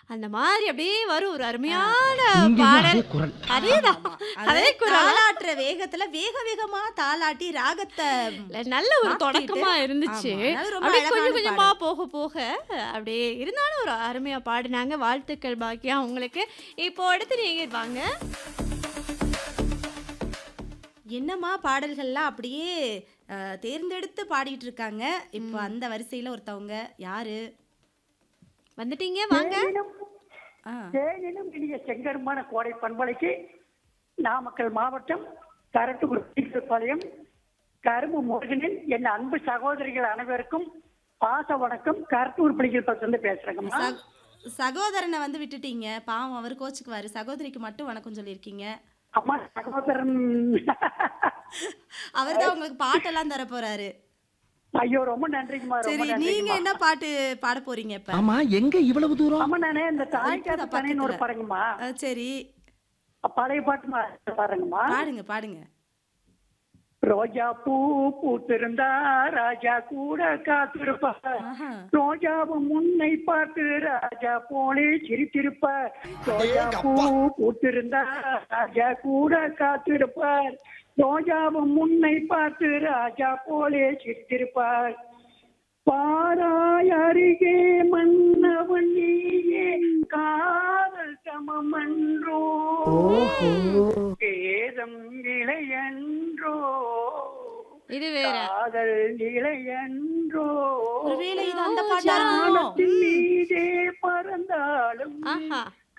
அந்த மாதிரி அப்படியே வரும் ஒரு அருமையான இங்கேயும் பாடல் அதே குரல் அதேதான் ஆமா. அதே அதே குரலா? தாளாட்டுற வேகத்துல வேக வேகமா தாளாட்டி ராகத்தை இல்ல, நல்ல ஒரு மாத்திட்டு, தொடக்கமா இருந்துச்சு ஆமா, அது ரொம்ப அப்படியே அழகான கொஞ்சம் கொஞ்சமா பாடல். போக போக அப்படியே இருந்தாலும் ஒரு அருமையா பாடினாங்க வாழ்த்துக்கள் பாக்கியா உங்களுக்கு இப்போ அடுத்து நீங்க வாங்க என்னமா பாடல்கள்லாம் அப்படியே அஹ், தேர்ந்தெடுத்து பாடிட்டு இருக்காங்க இப்போ அந்த வரிசையில ஒருத்தவங்க யாரு வந்துட்டீங்க வாங்க தேனிலும் ஆ, தேனிலும் இனிய செங்கருமான கோடை பண்பலைக்கு நாமக்கல் மாவட்டம் கரட்டுக்குடி பாளையம் கரும்பு முருகனின் என் அன்பு சகோதரிகள் அனைவருக்கும் பாச வணக்கம் கரட்டூர் பள்ளிகள் பக்கத்துல பேசுறேங்கம்மா சக- சகோதரனை வந்து விட்டுட்டீங்க பாவம் அவர் கோச்சுக்குவாரு சகோதரிக்கு மட்டும் வணக்கம் சொல்லியிருக்கீங்க அம்மா சகோதரன் அவர் தான் உங்களுக்கு பாட்டெல்லாம் தர போறாரு ஐயோ ரொம்ப நன்றிங்கம்மா ரொம்ப சரி நீங்க நன்றிங்கம்மா என்ன பாட்டு பாட போறீங்க இப்ப ஆமா எங்க இவ்வளவு தூரம் அம்மா நானே இந்த தாய்க்காத இப்பதான் பனைன்னு ஒரு பக்கத்துல. பாருங்கம்மா அஹ், சரி பழைய பாட்டு பாருங்கம்மா பாடுங்க பாடுங்க ரோஜா பூ பூத்திருந்தா ராஜா கூட காத்திருப்பா ஆஹா. ரோஜாவும் முன்னை பார்த்து ராஜா போலே சிரித்திருப்பார் ரோஜா பூ பூத்திருந்தா ராஜா கூட காத்திருப்பார் ரோஜாவும் முன்னை பார்த்து ராஜா போலே சிரித்திருப்பார் பாராய் அருகே மன்னவன் நீயே காதல் சமமன்றோ வேதம் இளையன்றோ இது வேற காதல் இளையன்றோ ஒருவேளை இது அந்த பாட்டா இருக்குமோ வானத்தின் மீதே பறந்தாலும் ஆஹா